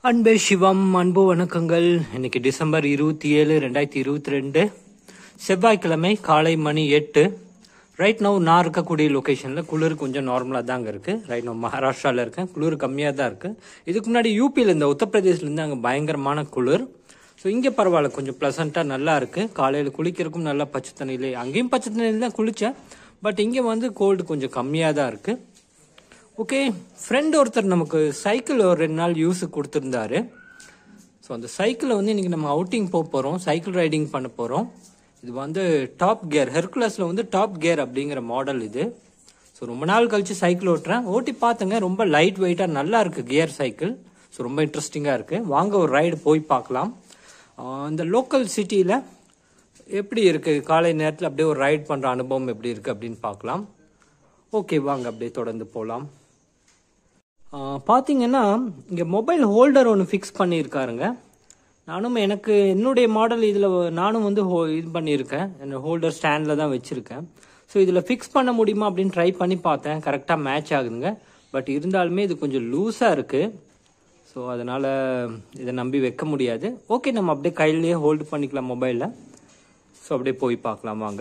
அன்பே சிவம் அன்பு வணக்கங்கள் இன்னைக்கு டிசம்பர் இருபத்தி ஏழு ரெண்டாயிரத்தி இருபத்தி ரெண்டு செவ்வாய்க்கிழமை காலை மணி எட்டு ரைட் நோ நான் இருக்கக்கூடிய லொக்கேஷனில் குளிர் கொஞ்சம் நார்மலாக தாங்க இருக்குது ரைட் நோ மகாராஷ்டிராவில் இருக்கேன் குளிர் கம்மியாக தான் இருக்குது இதுக்கு முன்னாடி யூபியில் இந்த உத்தரப்பிரதேசிலேருந்து அங்கே பயங்கரமான குளிர் ஸோ இங்கே பரவாயில்ல கொஞ்சம் ப்ளசண்ட்டாக நல்லா இருக்குது காலையில் குளிக்கிறதுக்கும் நல்லா பச்சை தண்ணியிலே அங்கேயும் பச்சை தண்ணியில் தான் குளித்தேன் பட் இங்கே வந்து கோல்டு கொஞ்சம் கம்மியாக தான் இருக்குது ஓகே ஃப்ரெண்ட் ஒருத்தர் நமக்கு சைக்கிள் ஒரு ரெண்டு நாள் யூஸுக்கு கொடுத்துருந்தாரு ஸோ அந்த சைக்கிளில் வந்து இன்றைக்கி நம்ம அவுட்டிங் போக போகிறோம் சைக்கிள் ரைடிங் பண்ண போகிறோம் இது வந்து டாப் கியர் ஹெர்குலஸில் வந்து டாப் கியர் அப்படிங்கிற மாடல் இது ஸோ ரொம்ப நாள் கழிச்சு சைக்கிள் ஓட்டுறேன் ஓட்டி பார்த்தேங்க ரொம்ப லைட் வெயிட்டாக நல்லா இருக்குது கியர் சைக்கிள் ஸோ ரொம்ப இன்ட்ரெஸ்டிங்காக இருக்குது வாங்க ஒரு ரைடு போய் பார்க்கலாம் ஆஹ் இந்த லோக்கல் சிட்டியில் எப்படி இருக்குது காலை நேரத்தில் அப்படியே ஒரு ரைட் பண்ணுற அனுபவம் எப்படி இருக்குது அப்படின்னு பார்க்கலாம் ஓகே வாங்க அப்படியே தொடர்ந்து போகலாம் பார்த்தீங்கன்னா இங்கே மொபைல் ஹோல்டர் ஒன்று ஃபிக்ஸ் பண்ணியிருக்காருங்க நானும் எனக்கு என்னுடைய மாடல் இதில் நானும் வந்து ஹோ இது பண்ணியிருக்கேன் என்னோட ஹோல்டர் ஸ்டாண்டில் தான் வச்சுருக்கேன் ஸோ இதில் ஃபிக்ஸ் பண்ண முடியுமா அப்படின்னு ட்ரை பண்ணி பார்த்தேன் கரெக்டாக மேட்ச் ஆகுதுங்க பட் இருந்தாலுமே இது கொஞ்சம் லூஸாக இருக்குது ஸோ அதனால் இதை நம்பி வைக்க முடியாது ஓகே நம்ம அப்படியே கையிலேயே ஹோல்டு பண்ணிக்கலாம் மொபைலில் ஸோ அப்படியே போய் பார்க்கலாம் வாங்க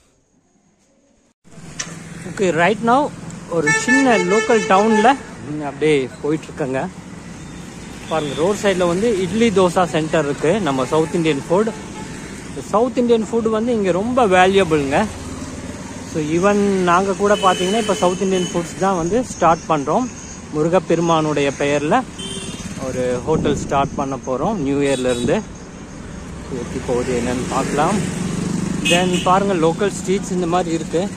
ஓகே ரைட் now ஒரு சின்ன லோக்கல் டவுனில் அப்படியே போயிட்டுருக்கேங்க பாருங்கள் ரோட் சைடில் வந்து இட்லி தோசா சென்டர் இருக்குது நம்ம south Indian food south Indian food வந்து இங்கே ரொம்ப வேல்யூபிளுங்க ஸோ ஈவன் நாங்கள் கூட பார்த்தீங்கன்னா இப்போ சவுத் இந்தியன் ஃபுட்ஸ் தான் வந்து ஸ்டார்ட் பண்ணுறோம் முருகப்பெருமானுடைய பெயரில் ஒரு ஹோட்டல் ஸ்டார்ட் பண்ண போகிறோம் நியூ இயர்லேருந்து எப்படி போகுது என்னன்னு பார்க்கலாம் தென் பாருங்கள் லோக்கல் ஸ்ட்ரீட்ஸ் இந்த மாதிரி இருக்குது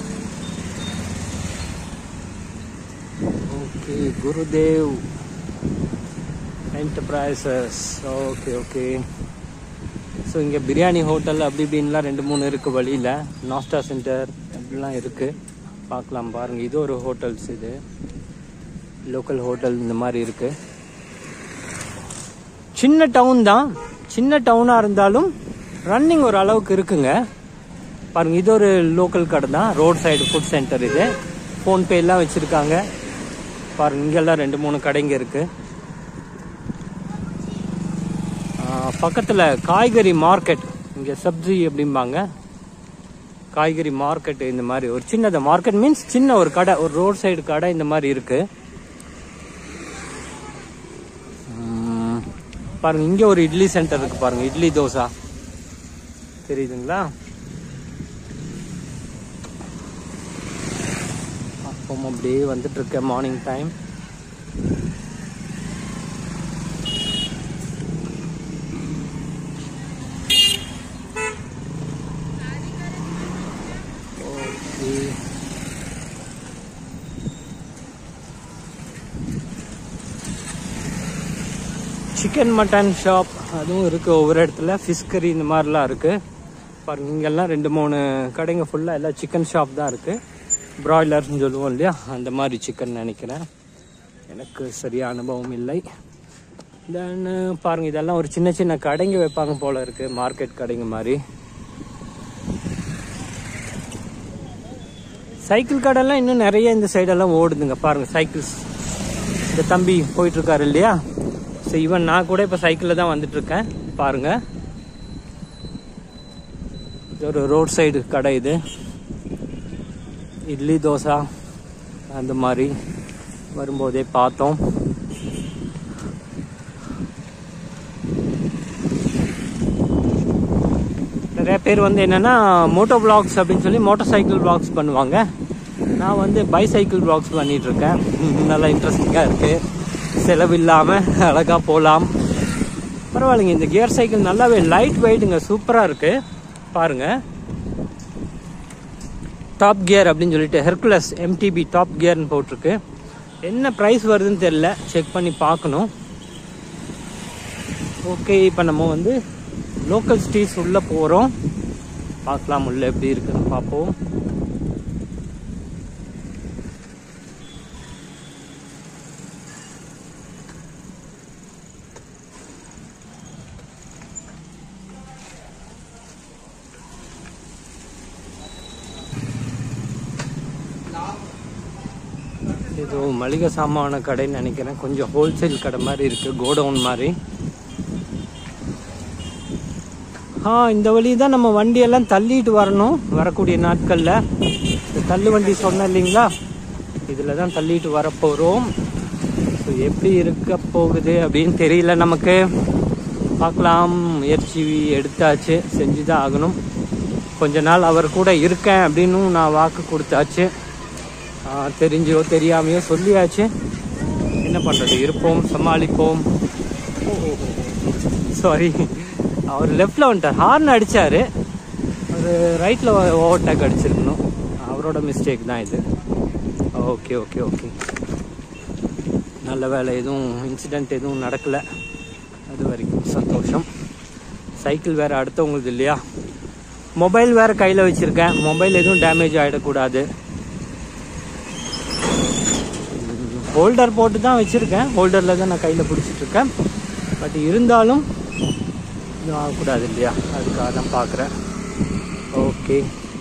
okay Gurudev enterprises okay okay so இங்கே பிரியாணி ஹோட்டல் அப்படி இப்படின்லாம் ரெண்டு மூணு இருக்குது வழியில் நாஸ்டா சென்டர் அப்படிலாம் இருக்குது பார்க்கலாம் பாருங்கள் இது ஒரு ஹோட்டல்ஸ் இது லோக்கல் ஹோட்டல் இந்த மாதிரி இருக்குது சின்ன டவுன் தான் சின்ன டவுனாக இருந்தாலும் ரன்னிங் ஒரு அளவுக்கு இருக்குங்க பாருங்க இது ஒரு லோக்கல் கடை தான் ரோட் சைடு ஃபுட் சென்டர் இது ஃபோன்பே எல்லாம் வச்சுருக்காங்க பாருங்க இங்கெல்லாம் ரெண்டு மூணு கடைங்க இருக்கு பக்கத்தில் காய்கறி மார்க்கெட் இங்கே சப்ஜி அப்படிம்பாங்க காய்கறி மார்க்கெட் இந்த மாதிரி ஒரு சின்னது மார்க்கெட் மீன்ஸ் சின்ன ஒரு கடை ஒரு ரோட் சைடு கடை இந்த மாதிரி இருக்கு ம், பாருங்க இங்க ஒரு இட்லி சென்டர் இருக்கு பாருங்க இட்லி தோசா தெரியுதுங்களா அப்போ அப்படியே வந்துட்டு இருக்கேன் morning time okay chicken mutton shop அதுவும் இருக்கு ஒவ்வொரு இடத்துல ஃபிஷ் கறி இந்த மாதிரிலாம் இருக்கு பாருங்க இங்கெல்லாம் ரெண்டு மூணு கடைங்க ஃபுல்லாக எல்லாம் சிக்கன் ஷாப் தான் இருக்கு பிராய்லர்னு சொல்லுவோம் இல்லையா அந்த மாதிரி சிக்கன் நினைக்கிறேன் எனக்கு சரியா அனுபவம் இல்லை தென் பாருங்க இதெல்லாம் ஒரு சின்ன சின்ன கடைங்க வைப்பாங்க போல இருக்கு மார்க்கெட் கடைங்க மாதிரி சைக்கிள் கடைலாம் இன்னும் நிறைய இந்த சைடெல்லாம் ஓடுதுங்க பாருங்க சைக்கிள்ஸ் இந்த தம்பி போயிட்டு இருக்காரு இல்லையா ஸோ ஈவன் நான் கூட இப்போ சைக்கிளில் தான் வந்துட்டு இருக்கேன் பாருங்க இது ஒரு ரோட் சைடு கடை இது இட்லி தோசை அந்த மாதிரி வரும்போதே பார்த்தோம் நிறைய பேர் வந்து என்னன்னா மோட்டோ பிளாக்ஸ் அப்படின்னு சொல்லி மோட்டார் சைக்கிள் பிளாக்ஸ் பண்ணுவாங்க நான் வந்து பைசைக்கிள் பிளாக்ஸ் பண்ணிட்டு இருக்கேன் நல்லா இன்ட்ரெஸ்டிங்காக இருக்கு செலவு இல்லாமல் அழகாக போகலாம் பரவாயில்லைங்க இந்த கியர் சைக்கிள் நல்லாவே லைட் வெயிட்டுங்க சூப்பராக இருக்கு பாருங்க டாப் கியர் அப்படின்னு சொல்லிட்டு ஹெர்குலஸ் எம்டிபி டாப் கியர்னு போட்டிருக்கு என்ன ப்ரைஸ் வருதுன்னு தெரியல செக் பண்ணி பார்க்கணும் ஓகே இப்போ நம்ம வந்து லோக்கல் ஸ்ட்ரீட்ஸ் உள்ளே போகிறோம் பார்க்கலாம் உள்ள எப்படி இருக்குன்னு பார்ப்போம் இது ஓ மளிகை சாமான கடைன்னு நினைக்கிறேன் கொஞ்சம் ஹோல்சேல் கடை மாதிரி இருக்கு கோடவுன் மாதிரி ஆ இந்த வழி தான் நம்ம வண்டியெல்லாம் தள்ளிட்டு வரணும் வரக்கூடிய நாட்களில் இந்த தள்ளு வண்டி சொன்னேன் இல்லைங்களா இதில் தான் தள்ளிட்டு வரப்போகிறோம் ஸோ எப்படி இருக்க போகுது அப்படின்னு தெரியல நமக்கு பார்க்கலாம் முயற்சி எடுத்தாச்சு செஞ்சு தான் ஆகணும் கொஞ்ச நாள் அவர் கூட இருக்கேன் அப்படின்னு நான் வாக்கு கொடுத்தாச்சு ஆ, தெரிஞ்சோ தெரியாமையோ சொல்லியாச்சு என்ன பண்ணுறது இருப்போம் சமாளிப்போம் சாரி அவர் லெஃப்டில் வந்துட்டார் ஹார்ன் அடித்தார் அவர் ரைட்டில் ஓவர்டேக் அடிச்சிருக்கணும் அவரோட மிஸ்டேக் தான் இது ஓகே ஓகே ஓகே நல்ல வேலை எதுவும் இன்சிடெண்ட் எதுவும் நடக்கலை அது வரைக்கும் சந்தோஷம் சைக்கிள் வேறு அடுத்தவங்களுது இல்லையா மொபைல் வேறு கையில் வச்சுருக்கேன் மொபைல் எதுவும் டேமேஜ் ஆகிடக்கூடாது ஹோல்டர் போட்டு தான் வச்சுருக்கேன் ஹோல்டரில் தான் நான் கையில் பிடிச்சிட்ருக்கேன் பட் இருந்தாலும் இன்னும் ஆகக்கூடாது இல்லையா அதுக்காக தான் பார்க்குறேன் ஓகே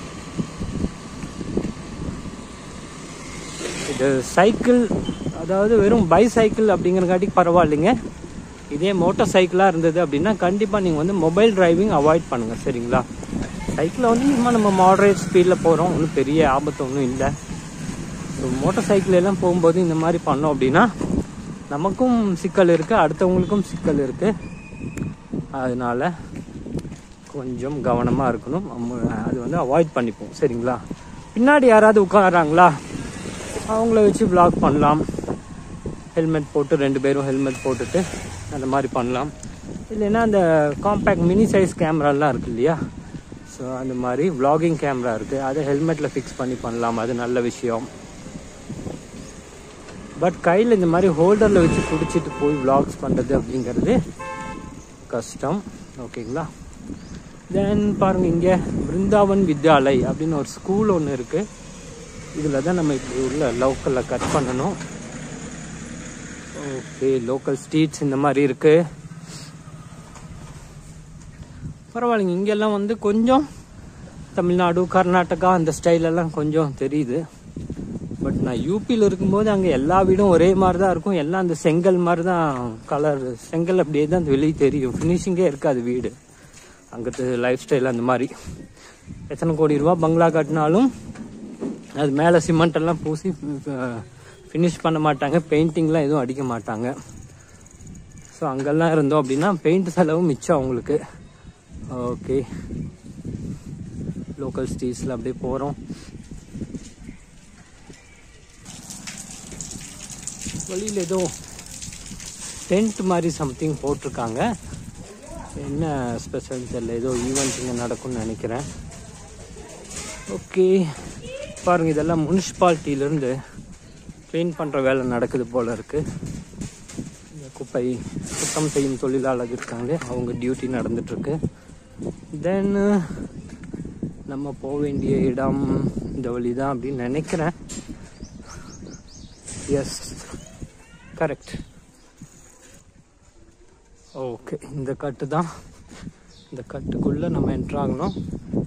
இது சைக்கிள் அதாவது வெறும் பை சைக்கிள் அப்படிங்கிறங்காட்டிக்கு பரவாயில்லைங்க இதே மோட்டார் சைக்கிளாக இருந்தது அப்படின்னா கண்டிப்பாக நீங்கள் வந்து மொபைல் டிரைவிங் அவாய்ட் பண்ணுங்கள் சரிங்களா சைக்கிளில் வந்து சும்மா நம்ம மாடரேட் ஸ்பீடில் போகிறோம் ஒன்றும் பெரிய ஆபத்து ஒன்றும் இல்லை ஸோ மோட்டார் சைக்கிள் எல்லாம் போகும்போது இந்த மாதிரி பண்ணோம் அப்படின்னா நமக்கும் சிக்கல் இருக்குது அடுத்தவங்களுக்கும் சிக்கல் இருக்குது அதனால கொஞ்சம் கவனமாக இருக்கணும் நம்ம அது வந்து அவாய்ட் பண்ணிப்போம் சரிங்களா பின்னாடி யாராவது உட்காராங்களா அவங்கள வச்சு vlog பண்ணலாம் ஹெல்மெட் போட்டு ரெண்டு பேரும் ஹெல்மெட் போட்டுட்டு அந்த மாதிரி பண்ணலாம் இல்லைன்னா அந்த காம்பேக்ட் மினி சைஸ் கேமராலாம் இருக்கு இல்லையா ஸோ அந்த மாதிரி vlogging கேமரா இருக்குது அதை ஹெல்மெட்டில் ஃபிக்ஸ் பண்ணி பண்ணலாம் அது நல்ல விஷயம் பட் கையில் இந்த மாதிரி ஹோல்டரில் வச்சு பிடிச்சிட்டு போய் vlogs பண்ணுறது அப்படிங்கிறது கஷ்டம் ஓகேங்களா தென் பாருங்க இங்கே பிருந்தாவன் வித்யாலய் அப்படின்னு ஒரு ஸ்கூல் ஒன்று இருக்குது இதில் தான் நம்ம இப்படி உள்ள லோக்கலில் கட் பண்ணணும் ஓகே லோக்கல் ஸ்ட்ரீட்ஸ் இந்த மாதிரி இருக்கு பரவாயில்லைங்க இங்கெல்லாம் வந்து கொஞ்சம் தமிழ்நாடு கர்நாடகா அந்த ஸ்டைலெல்லாம் கொஞ்சம் தெரியுது பட் நான் யூபியில் இருக்கும்போது அங்கே எல்லா வீடும் ஒரே மாதிரி தான் இருக்கும் எல்லாம் அந்த செங்கல் மாதிரி தான் கலர் செங்கல் அப்படியே தான் வெளியே தெரியும் ஃபினிஷிங்கே இருக்காது வீடு அங்கத்து லைஃப் ஸ்டைல் அந்த மாதிரி எத்தனை கோடி ரூபா பங்களா கட்டினாலும் அது மேலே சிமெண்ட் எல்லாம் பூசி ஃபினிஷ் பண்ண மாட்டாங்க பெயிண்டிங்லாம் எதுவும் அடிக்க மாட்டாங்க ஸோ அங்கெல்லாம் இருந்தோம் அப்படின்னா பெயிண்ட் செலவு மிச்சம் அவங்களுக்கு ஓகே லோக்கல் ஸ்ட்ரீட்ஸில் அப்படியே போகிறோம் வழியில் ஏதோ டென்ட் மாதிரி சம்திங் போட்டிருக்காங்க என்ன ஸ்பெஷல் தெரியல ஏதோ ஈவெண்ட் இங்கே நடக்கும்னு நினைக்கிறேன் ஓகே பாருங்க இதெல்லாம் முனிசிபாலிட்டியிலேருந்து க்ளீன் பண்ணுற வேலை நடக்குது போல இருக்கு இந்த குப்பை சுத்தம் செய்யும் தொழிலாளர் இருக்காங்க அவங்க டியூட்டி நடந்துட்டுருக்கு தென் நம்ம போக வேண்டிய இடம் இந்த வழி தான் அப்படின்னு நினைக்கிறேன் எஸ் கரெக்ட் ஓகே இந்த கட்டு தான் இந்த கட்டுக்குள்ளே நம்ம என்ட்ரு ஆகணும்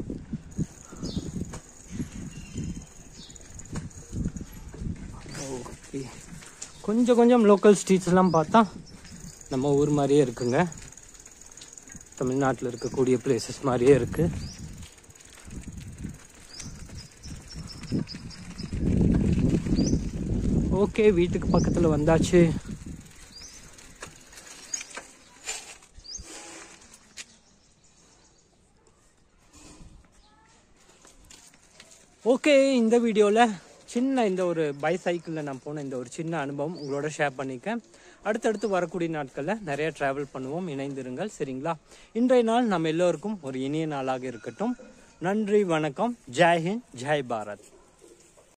ஓகே கொஞ்சம் கொஞ்சம் லோக்கல் ஸ்ட்ரீட்ஸ்லாம் பார்த்தா நம்ம ஊர் மாதிரியே இருக்குங்க தமிழ்நாட்டில் இருக்கக்கூடிய பிளேசஸ் மாதிரியே இருக்கு ஓகே வீட்டுக்கு பக்கத்தில் வந்தாச்சு ஓகே இந்த வீடியோவில் சின்ன இந்த ஒரு பைசைக்கிளில் நான் போன இந்த ஒரு சின்ன அனுபவம் உங்களோட ஷேர் பண்ணிக்கேன் அடுத்தடுத்து வரக்கூடிய நாட்களில் நிறைய ட்ராவல் பண்ணுவோம் இணைந்திருங்கள் சரிங்களா இன்றைய நாள் நம்ம எல்லோருக்கும் ஒரு இனிய நாளாக இருக்கட்டும் நன்றி வணக்கம் ஜெய் ஹிந்த் ஜெய் பாரத்